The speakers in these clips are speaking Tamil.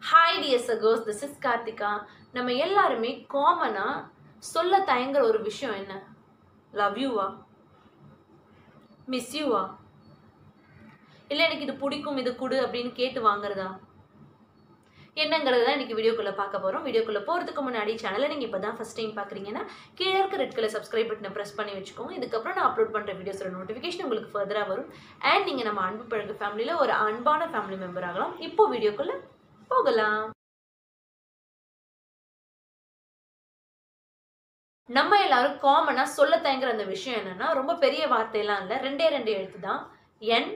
ஹாய் டியர் சகோஸ் திஸ் இஸ் கார்த்திகா நம்ம எல்லாருமே காமனாக சொல்ல தயங்குற ஒரு விஷயம் என்ன லவ் யூவா மிஸ் யூவா இல்லை எனக்கு இது பிடிக்கும் இது கொடு அப்படின்னு கேட்டு வாங்குறதா என்னங்கிறது தான் இன்றைக்கி வீடியோக்குள்ளே பார்க்க போகிறோம் வீடியோக்குள்ளே போகிறதுக்கு முன்னாடி சேனலை நீங்கள் இப்போ தான் ஃபஸ்ட் டைம் பார்க்குறீங்கன்னா கீழே இருக்க ரெட் கலர் சப்ஸ்கிரைப் பட்டனை ப்ரெஸ் பண்ணி வச்சுக்கோங்க இதுக்கப்புறம் நான் அப்லோட் பண்ணுற வீடியோஸோட நோட்டிஃபிகேஷன் உங்களுக்கு ஃபர்தராக வரும் அண்ட் நீங்கள் நம்ம அன்பு பழகு ஃபேமிலியில் ஒரு அன்பான ஃபேமிலி மெம்பர் ஆகலாம் இப்போ வீடியோக்குள்ளே போகலாம் நம்ம எல்லாரும் காமனாக சொல்ல தயங்குற அந்த விஷயம் என்னன்னா ரொம்ப பெரிய வார்த்தையெல்லாம் இல்லை ரெண்டே ரெண்டு எழுத்து தான் என்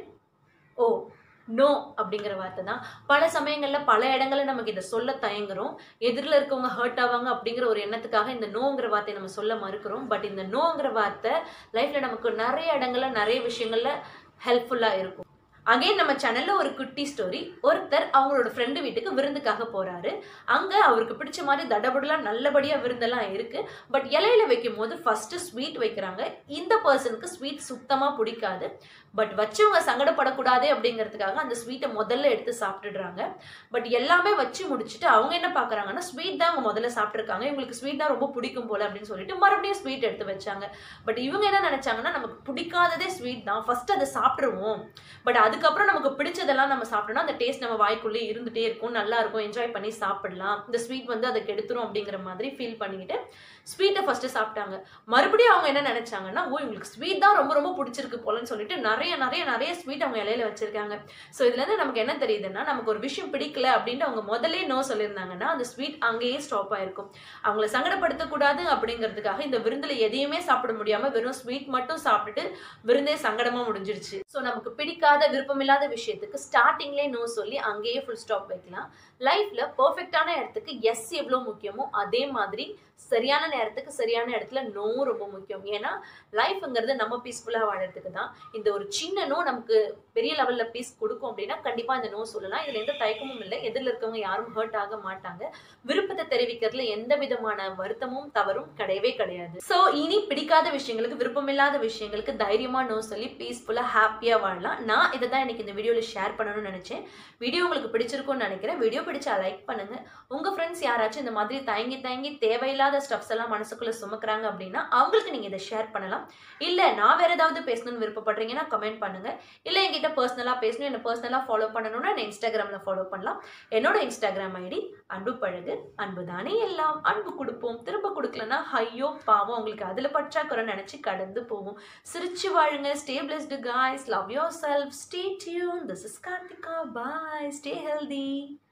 ஓ நோ அப்படிங்கிற வார்த்தை தான் பல சமயங்களில் பல இடங்களில் நமக்கு இதை சொல்ல தயங்குறோம் எதிரில் இருக்கவங்க ஹர்ட் ஆவாங்க அப்படிங்கிற ஒரு எண்ணத்துக்காக இந்த நோங்கிற வார்த்தையை நம்ம சொல்ல மறுக்கிறோம் பட் இந்த நோங்கிற வார்த்தை லைஃப்பில் நமக்கு நிறைய இடங்களில் நிறைய விஷயங்களில் ஹெல்ப்ஃபுல்லாக இருக்கும் அகைன் நம்ம சேனல்ல ஒரு குட்டி ஸ்டோரி ஒருத்தர் அவங்களோட ஃப்ரெண்டு வீட்டுக்கு விருந்துக்காக போறாரு அங்க அவருக்கு பிடிச்ச மாதிரி தடபுடலாம் நல்லபடியா விருந்தெல்லாம் இருக்கு பட் இலையில வைக்கும் போது ஃபர்ஸ்ட் ஸ்வீட் வைக்கிறாங்க இந்த பர்சனுக்கு ஸ்வீட் சுத்தமா பிடிக்காது பட் வச்சவங்க சங்கடப்படக்கூடாது அப்படிங்கிறதுக்காக அந்த ஸ்வீட்டை முதல்ல எடுத்து சாப்பிட்டுடுறாங்க பட் எல்லாமே வச்சு முடிச்சுட்டு அவங்க என்ன பார்க்குறாங்கன்னா ஸ்வீட் தான் அவங்க முதல்ல சாப்பிட்ருக்காங்க இவங்களுக்கு ஸ்வீட் தான் ரொம்ப பிடிக்கும் போல அப்படின்னு சொல்லிட்டு மறுபடியும் ஸ்வீட் எடுத்து வச்சாங்க பட் இவங்க என்ன நினைச்சாங்கன்னா நமக்கு பிடிக்காததே ஸ்வீட் தான் ஃபர்ஸ்ட் அதை சாப்பிட்ருவோம் பட் அதுக்கப்புறம் நமக்கு பிடிச்சதெல்லாம் நம்ம சாப்பிட்டோம்னா அந்த டேஸ்ட் நம்ம வாய்க்குள்ளே இருந்துகிட்டே இருக்கும் நல்லா இருக்கும் என்ஜாய் பண்ணி சாப்பிடலாம் இந்த ஸ்வீட் வந்து அதை கெடுத்துரும் அப்படிங்கிற மாதிரி ஃபீல் பண்ணிக்கிட்டு ஸ்வீட்டை ஃபர்ஸ்ட் சாப்பிட்டாங்க மறுபடியும் அவங்க என்ன நினைச்சாங்கன்னா ஓ இவங்களுக்கு ஸ்வீட் தான் ரொம்ப ரொம்ப பிடிச்சிருக்கு போலன்னு சொல்லிட்டு நிறைய நிறைய நிறைய ஸ்வீட் அவங்க இலையில வச்சிருக்காங்க ஸோ இதுல இருந்து நமக்கு என்ன தெரியுதுன்னா நமக்கு ஒரு விஷயம் பிடிக்கல அப்படின்ட்டு அவங்க முதல்ல நோ சொல்லியிருந்தாங்கன்னா அந்த ஸ்வீட் அங்கேயே ஸ்டாப் ஆயிருக்கும் அவங்கள சங்கடப்படுத்தக்கூடாது அப்படிங்கிறதுக்காக இந்த விருந்துல எதையுமே சாப்பிட முடியாம வெறும் ஸ்வீட் மட்டும் சாப்பிட்டுட்டு விருந்தே சங்கடமா முடிஞ்சிருச்சு ஸோ நமக்கு பிடிக்காத விருப்பமில்லாத விஷயத்துக்கு ஸ்டார்டிங்லேயே நோ சொல்லி அங்கேயே ஃபுல் ஸ்டாப் வைக்கலாம் லைஃப்ல பர்ஃபெக்டான இடத்துக்கு எஸ் எவ்வளோ முக்கியமோ அதே மாதிரி சரியான நேரத்துக்கு சரியான இடத்துல நோவும் ரொம்ப முக்கியம் ஏன்னா லைஃப்ங்கிறது நம்ம பீஸ்ஃபுல்லாக வாழறதுக்கு தான் இந்த ஒரு சின்ன நோ நமக்கு பெரிய லெவலில் பீஸ் கொடுக்கும் அப்படின்னா கண்டிப்பாக இந்த நோ சொல்லலாம் இதில் எந்த தயக்கமும் இல்லை எதிரில் இருக்கவங்க யாரும் ஹர்ட் ஆக மாட்டாங்க விருப்பத்தை தெரிவிக்கிறதுல எந்த விதமான வருத்தமும் தவறும் கிடையவே கிடையாது ஸோ இனி பிடிக்காத விஷயங்களுக்கு விருப்பமில்லாத விஷயங்களுக்கு தைரியமாக நோ சொல்லி பீஸ்ஃபுல்லாக ஹாப்பியாக வாழலாம் நான் இதை தான் எனக்கு இந்த வீடியோவில் ஷேர் பண்ணணும்னு நினச்சேன் வீடியோ உங்களுக்கு பிடிச்சிருக்கும்னு நினைக்கிறேன் வீடியோ பிடிச்சா லைக் பண்ணுங்க உங்கள் ஃப்ரெண்ட்ஸ் யாராச்சும் இந்த மாதிரி தயங்கி தயங்கி தேவையில்லாத ஸ்டப்ஸ் எல்லாம் மனசுக்குள்ளே சுமக்குறாங்க அப்படின்னா அவங்களுக்கு நீங்கள் இதை ஷேர் பண்ணலாம் இல்லை நான் வேறு ஏதாவது பேசணும்னு விருப்பப்படுறீங்கன்னா கமெண்ட் பண்ணுங்க இல்லை என்கிட்ட பர்சனலாக பேசணும் என்ன பர்சனலாக ஃபாலோ பண்ணணும்னா என்ன இன்ஸ்டாகிராமில் ஃபாலோ பண்ணலாம் என்னோட இன்ஸ்டாகிராம் ஐடி அன்பு பழகு அன்பு தானே எல்லாம் அன்பு கொடுப்போம் திரும்ப கொடுக்கலன்னா ஐயோ பாவம் உங்களுக்கு அதில் பற்றாக்குறை நினச்சி கடந்து போவோம் சிரிச்சு வாழுங்க stay blessed guys love yourself stay tuned this is Karthika bye stay healthy